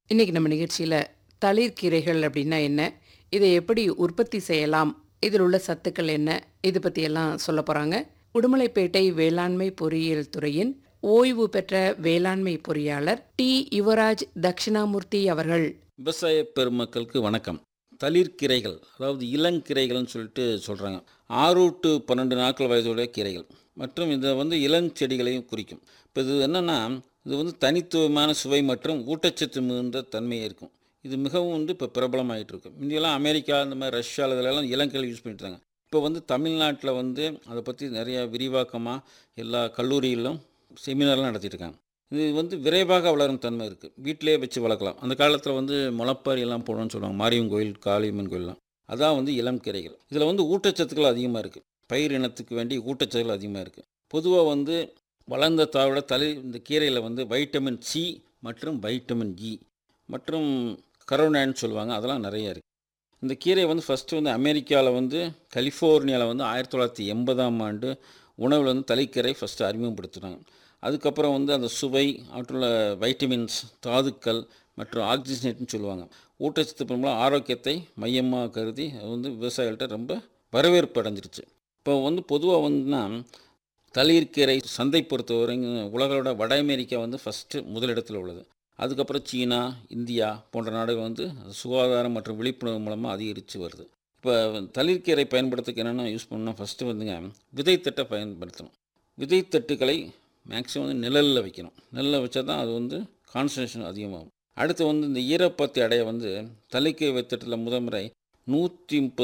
இன்னைக்கு நம்ம நிகழ்ச்சியில் தளிர்கீரைகள் அப்படின்னா என்ன இதை எப்படி உற்பத்தி செய்யலாம் இதில் உள்ள சத்துக்கள் என்ன இது பற்றியெல்லாம் சொல்ல போகிறாங்க உடுமலைப்பேட்டை வேளாண்மை பொறியியல் துறையின் ஓய்வு பெற்ற வேளாண்மை பொறியாளர் டி யுவராஜ் தட்சிணாமூர்த்தி அவர்கள் விவசாய பெருமக்களுக்கு வணக்கம் தளிர்கீரைகள் அதாவது இளங்கீரைகள்னு சொல்லிட்டு சொல்கிறாங்க ஆறு டு பன்னெண்டு நாட்கள் வயதுடைய கீரைகள் மற்றும் இதை வந்து இளஞ்செடிகளையும் குறிக்கும் இப்போ இது என்னென்னா இது வந்து தனித்துவமான சுவை மற்றும் ஊட்டச்சத்து மிகுந்த தன்மையாக இருக்கும் இது மிகவும் வந்து இப்போ பிரபலமாயிட்டு இருக்கு முந்தியெல்லாம் அமெரிக்கா இந்த மாதிரி ரஷ்யாவில் இதெல்லாம் இளங்கீரை யூஸ் பண்ணிட்டு இருந்தாங்க இப்போ வந்து தமிழ்நாட்டில் வந்து அதை பற்றி நிறைய விரிவாக்கமாக எல்லா கல்லூரிகளிலும் செமினார்லாம் நடத்திட்டு இருக்காங்க இது வந்து விரைவாக வளரும் தன்மை இருக்குது வீட்டிலே வச்சு வளர்க்கலாம் அந்த காலத்தில் வந்து முளப்பாரி எல்லாம் போடணும்னு சொல்லுவாங்க மாரியம்மன் கோயில் காளியம்மன் கோயிலெலாம் அதான் வந்து இளம் கீரைகள் இதில் வந்து ஊட்டச்சத்துக்கள் அதிகமாக இருக்குது பயிர் இனத்துக்கு வேண்டிய ஊட்டச்சத்துக்கள் அதிகமாக இருக்குது பொதுவாக வந்து வளர்ந்த தாவோட தலை இந்த கீரையில் வந்து வைட்டமின் சி மற்றும் வைட்டமின் இ மற்றும் கரோனான்னு சொல்லுவாங்க அதெல்லாம் நிறைய இருக்குது இந்த கீரையை வந்து ஃபஸ்ட்டு வந்து அமெரிக்காவில் வந்து கலிஃபோர்னியாவில் வந்து ஆயிரத்தி தொள்ளாயிரத்தி எண்பதாம் ஆண்டு உணவில் வந்து தலைக்கீரை ஃபஸ்ட்டு அறிமுகப்படுத்தினாங்க அதுக்கப்புறம் வந்து அந்த சுவை அவற்றுள்ள வைட்டமின்ஸ் தாதுக்கள் மற்றும் ஆக்சிஜனேட்னு சொல்லுவாங்க ஊட்டச்சத்து மூலம் ஆரோக்கியத்தை மையமாக கருதி அது வந்து விவசாயிகள்கிட்ட ரொம்ப வரவேற்பு அடைஞ்சிருச்சு இப்போ வந்து பொதுவாக வந்துன்னா தளிர்கீரை சந்தை பொறுத்தவரை உலகளோட வட அமெரிக்கா வந்து ஃபஸ்ட்டு முதலிடத்தில் உள்ளது அதுக்கப்புறம் சீனா இந்தியா போன்ற நாடுகள் வந்து சுகாதாரம் மற்றும் விழிப்புணர்வு மூலமாக அதிகரித்து வருது இப்போ தளிர்கீரை பயன்படுத்துக்கு என்னென்ன யூஸ் பண்ணணும் ஃபஸ்ட்டு வந்துங்க விதைத்தட்டை பயன்படுத்தணும் விதைத்தட்டுகளை மேக்ஸிமம் வந்து நிழலில் வைக்கணும் நிழலில் வச்சா தான் அது வந்து கான்சன்ட்ரேஷன் அதிகமாகும் அடுத்து வந்து இந்த ஈரப்பத்தி அடைய வந்து தலைக்கீரை வித்தட்டில் முதல் முறை நூற்றி முப்பது